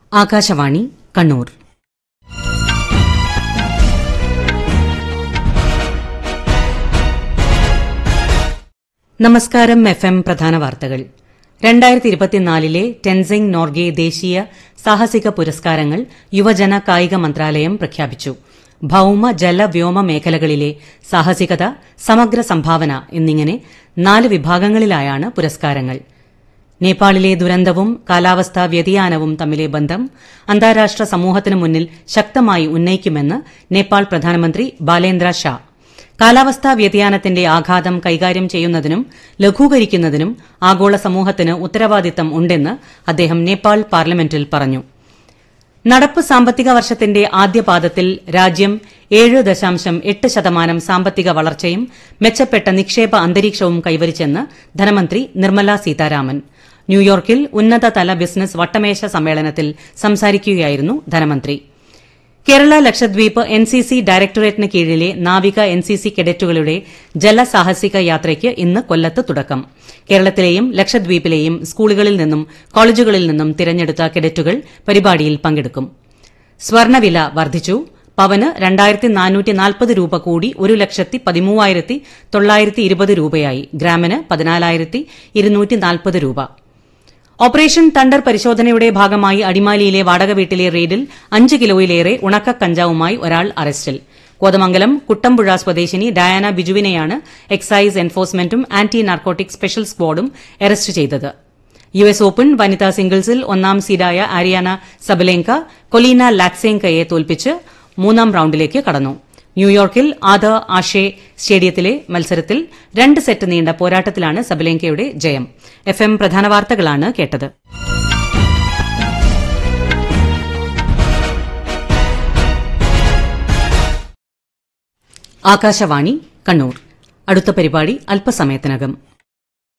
ആകാശവാണി കണ്ണൂർ നമസ്കാരം F M പ്രധാന വാർത്തകൾ രണ്ടായിരത്തി ഇരുപത്തിനാലിലെ ടെൻസിംഗ് നോർഗെ ദേശീയ സാഹസിക പുരസ്കാരങ്ങൾ യുവജന കായിക മന്ത്രാലയം പ്രഖ്യാപിച്ചു ഭൌമ ജല വ്യോമ മേഖലകളിലെ സാഹസികത സമഗ്ര സംഭാവന എന്നിങ്ങനെ നാല് വിഭാഗങ്ങളിലായാണ് പുരസ്കാരങ്ങൾ നേപ്പാളിലെ ദുരന്തവും കാലാവസ്ഥാ വ്യതിയാനവും തമ്മിലെ ബന്ധം അന്താരാഷ്ട്ര സമൂഹത്തിനു മുന്നിൽ ശക്തമായി ഉന്നയിക്കുമെന്ന് നേപ്പാൾ പ്രധാനമന്ത്രി ബാലേന്ദ്ര ഷാ കാലാവസ്ഥാ വ്യതിയാനത്തിന്റെ ആഘാതം കൈകാര്യം ചെയ്യുന്നതിനും ലഘൂകരിക്കുന്നതിനും ആഗോള സമൂഹത്തിന് ഉത്തരവാദിത്തം ഉണ്ടെന്ന് അദ്ദേഹം നേപ്പാൾ പാർലമെന്റിൽ പറഞ്ഞു നടപ്പ് സാമ്പത്തിക വർഷത്തിന്റെ ആദ്യപാദത്തിൽ രാജ്യം ഏഴ് ദശാംശം എട്ട് ശതമാനം സാമ്പത്തിക വളർച്ചയും മെച്ചപ്പെട്ട നിക്ഷേപ അന്തരീക്ഷവും കൈവരിച്ചെന്ന് ധനമന്ത്രി നിർമ്മല സീതാരാമൻ ന്യൂയോർക്കിൽ ഉന്നതതല ബിസിനസ് വട്ടമേശ സമ്മേളനത്തിൽ സംസാരിക്കുകയായിരുന്നു ധനമന്ത്രി Kerala Lakshadweep N C C ഡയറക്ടറേറ്റിന് കീഴിലെ നാവിക എൻ സി സി കേഡറ്റുകളുടെ ജലസാഹസിക യാത്രയ്ക്ക് ഇന്ന് കൊല്ലത്ത് തുടക്കം കേരളത്തിലെയും ലക്ഷദ്വീപിലെയും സ്കൂളുകളിൽ നിന്നും കോളേജുകളിൽ നിന്നും തിരഞ്ഞെടുത്ത കേഡറ്റുകൾ പരിപാടിയിൽ പങ്കെടുക്കും സ്വർണവില വർദ്ധിച്ചു പവന് രണ്ടായിരത്തി നാനൂറ്റി നാൽപ്പത് രൂപ കൂടി ഒരു ലക്ഷത്തി പതിമൂവായിരത്തി തൊള്ളായിരത്തി ഇരുപത് രൂപയായി ഗ്രാമിന് പതിനാലായിരത്തി ഇരുന്നൂറ്റി നാൽപ്പത് രൂപ ഓപ്പറേഷൻ തണ്ടർ പരിശോധനയുടെ ഭാഗമായി അടിമാലിയിലെ വാടക വീട്ടിലെ റെയ്ഡിൽ അഞ്ച് കിലോയിലേറെ ഉണക്ക കഞ്ചാവുമായി ഒരാൾ അറസ്റ്റിൽ കോതമംഗലം കുട്ടമ്പുഴ സ്വദേശിനി ഡയാന ബിജുവിനെയാണ് എക്സൈസ് എൻഫോഴ്സ്മെന്റും ആന്റി നാർക്കോട്ടിക് സ്പെഷ്യൽ സ്ക്വാഡും അറസ്റ്റ് ചെയ്തത് യു എസ് ഓപ്പൺ വനിതാ സിംഗിൾസിൽ ഒന്നാം സീഡായ ആരിയാന സബലേങ്ക കൊലീന ലാക്സേങ്കയെ തോൽപ്പിച്ച് മൂന്നാം റൌണ്ടിലേക്ക് കടന്നു ന്യൂയോർക്കിൽ ആദ ആഷെ സ്റ്റേഡിയത്തിലെ മത്സരത്തിൽ രണ്ട് സെറ്റ് നീണ്ട പോരാട്ടത്തിലാണ് സബലേങ്കയുടെ ജയം എഫ് എം പ്രധാന വാർത്തകളാണ് കേട്ടത് ആകാശവാണി കണ്ണൂർ അടുത്ത പരിപാടി അല്പസമയത്തിനകം